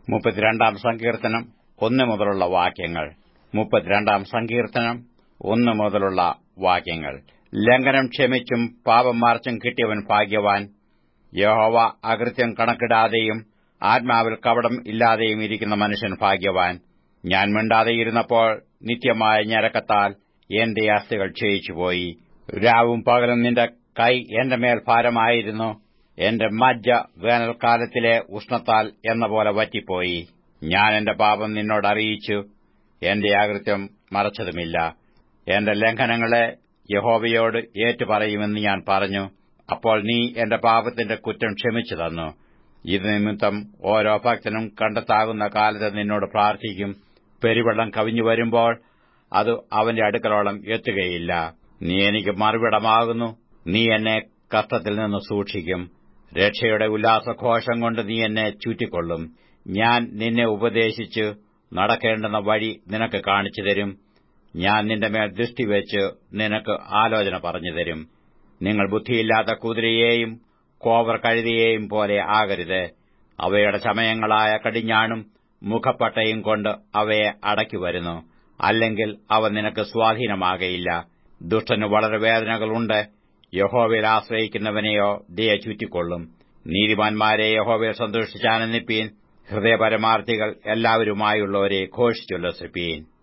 മുപ്പത്തിരണ്ടാം സങ്കീർത്തനം ഒന്ന് മുതലുള്ള വാക്യങ്ങൾ മുപ്പത്തിരണ്ടാം സങ്കീർത്തനം ഒന്ന് മുതലുള്ള വാക്യങ്ങൾ ലംഘനം ക്ഷമിച്ചും പാപം മാർച്ചും കിട്ടിയവൻ ഭാഗ്യവാൻ യഹോവ അകൃത്യം കണക്കിടാതെയും ആത്മാവിൽ കപടം ഇല്ലാതെയും ഇരിക്കുന്ന മനുഷ്യൻ ഭാഗ്യവാൻ ഞാൻ മിണ്ടാതെയിരുന്നപ്പോൾ നിത്യമായ ഞരക്കത്താൽ എന്റെ അസ്ഥികൾ ക്ഷയിച്ചുപോയി രാവും പകലും നിന്റെ കൈ എന്റെ മേൽ ഭാരമായിരുന്നു എന്റെ മജ്ജ വേനൽക്കാലത്തിലെ ഉഷ്ണത്താൽ എന്ന പോലെ വറ്റിപ്പോയി ഞാൻ എന്റെ പാപം നിന്നോട് അറിയിച്ചു എന്റെ അകൃത്യം മറച്ചതുമില്ല എന്റെ ലംഘനങ്ങളെ യഹോവയോട് ഏറ്റുപറയുമെന്ന് ഞാൻ പറഞ്ഞു അപ്പോൾ നീ എന്റെ പാപത്തിന്റെ കുറ്റം ക്ഷമിച്ചു തന്നു ഇത് നിമിത്തം ഓരോ ഭക്തനും കണ്ടെത്താകുന്ന കാലത്ത് നിന്നോട് പ്രാർത്ഥിക്കും പെരുവെള്ളം കവിഞ്ഞു വരുമ്പോൾ അത് അവന്റെ അടുക്കലോളം എത്തുകയില്ല നീ എനിക്ക് മറുവിടമാകുന്നു നീ എന്നെ കഷ്ടത്തിൽ നിന്ന് സൂക്ഷിക്കും രക്ഷയുടെ ഉല്ലാസഘോഷം കൊണ്ട് നീ എന്നെ ചുറ്റിക്കൊള്ളും ഞാൻ നിന്നെ ഉപദേശിച്ച് നടക്കേണ്ടുന്ന വഴി നിനക്ക് കാണിച്ചു തരും ഞാൻ നിന്റെ മേൽ ദൃഷ്ടിവെച്ച് നിനക്ക് ആലോചന പറഞ്ഞു തരും നിങ്ങൾ ബുദ്ധിയില്ലാത്ത കുതിരയെയും കോവർ കഴുതിയെയും പോലെ ആകരുത് അവയുടെ ചമയങ്ങളായ കടിഞ്ഞാണും മുഖപ്പട്ടയും കൊണ്ട് അവയെ അടക്കി വരുന്നു അല്ലെങ്കിൽ അവ നിനക്ക് സ്വാധീനമാകയില്ല ദുഷ്ടന് വളരെ വേദനകളുണ്ട് യഹോവയിൽ ആശ്രയിക്കുന്നവനെയോ ദയ ചുറ്റിക്കൊള്ളും നീതിമാന്മാരെ യഹോവയിൽ സന്തോഷിച്ചാനന്ദിപ്പീൻ ഹൃദയപരമാർത്ഥികൾ എല്ലാവരുമായുള്ളവരെ ഘോഷിച്ചുല്ലസിപ്പീൻ